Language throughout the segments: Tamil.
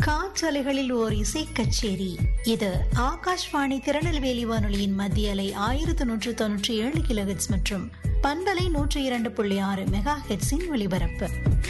காற்றலைகளில் ஓர் இசை கச்சேரி இது ஆகாஷ்வாணி திருநெல்வேலி வானொலியின் மத்திய அலை ஆயிரத்து நூற்று தொன்னூற்றி ஏழு கிலோஹெட்ஸ் மற்றும் பண்பலை நூற்றி இரண்டு புள்ளி ஆறு மெகா ஹெட்ஸின் ஒலிபரப்பு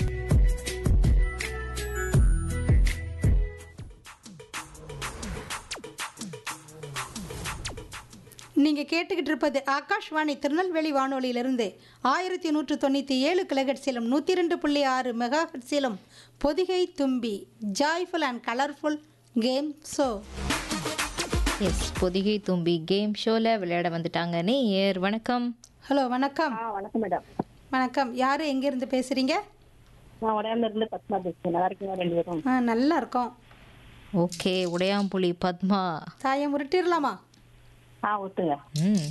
நீங்கள் கேட்டுக்கிட்டு இருப்பது ஆகாஷ்வாணி திருநெல்வேலி வானொலியிலிருந்து ஆயிரத்தி நூற்று தொண்ணூற்றி ஏழு கிலோஹெட்ஸிலும் நூற்றி ரெண்டு புள்ளி ஆறு மெகா ஹெட்ஸிலும் Podhigai Thumbi joyful and colourful game show S Podhigai Thumbi game ஷோவில் விளையாட வந்துட்டாங்க நேயர் வணக்கம் ஹலோ வணக்கம் ஆ வணக்கம் மேடம் வணக்கம் யார் எங்கேருந்து பேசுகிறீங்க நான் உடையாம இருந்து பத்மா பேசுறேன் நல்லா இருக்கீங்க ரெண்டு பேரும் ஆ நல்லா இருக்கோம் ஓகே உடையாம்புலி பத்மா தாயம் உருட்டிடலாமா ஆ ஒத்துங்க ம்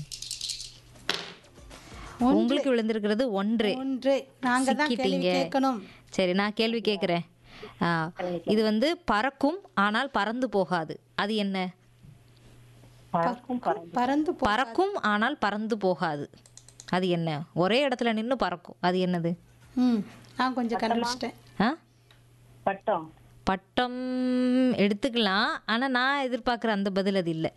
உங்களுக்கு விழுந்திருக்கிறது ஒன்று ஒன்று நாங்கள் தான் கேள்வி சிக்கிட்டீங்க. கேட்கணும் சரி நான் கேள்வி கேட்குறேன் இது வந்து பறக்கும் ஆனால் பறந்து போகாது அது என்ன பறக்கும் பறந்து பறந்து போ பறக்கும் ஆனால் பறந்து போகாது அது என்ன ஒரே இடத்துல நின்று பறக்கும் அது என்னது ம் நான் கொஞ்சம் கண்டுபிடிச்சிட்டேன் ஆ பட்டம் பட்டம் எடுத்துக்கலாம் ஆனால் நான் எதிர்பார்க்குற அந்த பதில் அது இல்லை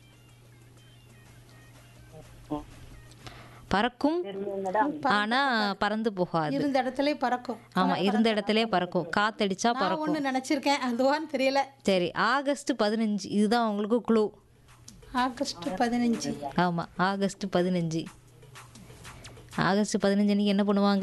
பறக்கும் மேடம் ஆனா பறந்து போகாது இருந்த இடத்துல பறக்கும் ஆமா இருந்த இடத்துலயே பறக்கும் காத்தடிச்சா நான் பறக்கும் ஒன்று நினச்சிருக்கேன் அதுவான்னு தெரியல சரி ஆகஸ்ட் பதினஞ்சு இதுதான் உங்களுக்கு குழு ஆகஸ்ட் பதினஞ்சு ஆமா ஆகஸ்ட் பதினஞ்சு ஆகஸ்ட் பதினஞ்சு அன்னைக்கு என்ன பண்ணுவாங்க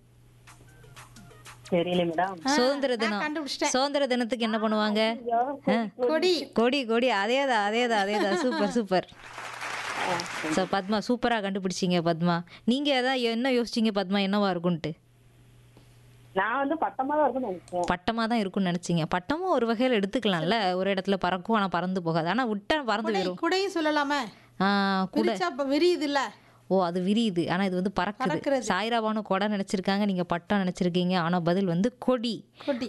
தெரியல மேடம் சுதந்திர தினம் கண்டுபிடிச்சிட்டேன் சுதந்திர தினத்துக்கு என்ன பண்ணுவாங்க ஆ. கொடி கொடி கொடி அதேதான் அதேதான் அதேதான் சூப்பர் சூப்பர் ஸோ பத்மா சூப்பரா கண்டுபிடிச்சீங்க பத்மா நீங்க அதான் என்ன யோசிச்சீங்க பத்மா என்னவா இருக்கும்ட்டு நான் வந்து பட்டமா தான் இருக்கும்னு நினைச்சேன் பட்டமா தான் இருக்கும்னு நினைச்சீங்க பட்டமும் ஒரு வகையில் எடுத்துக்கலாம்ல ஒரு இடத்துல பறக்கும் ஆனா பறந்து போகாது ஆனா விட்டா பறந்து குடை வரும் குடையும் சொல்லலாமே ஆ, கூட விரிச்சா இப்ப விரியுது இல்ல ஓ அது விரியுது ஆனா இது வந்து பறக்குது பறக்கிறது. சாய்ராபானு கொடை நினைச்சிருக்காங்க நீங்க பட்டம் நினைச்சிருக்கீங்க ஆனா பதில் வந்து கொடி கொடி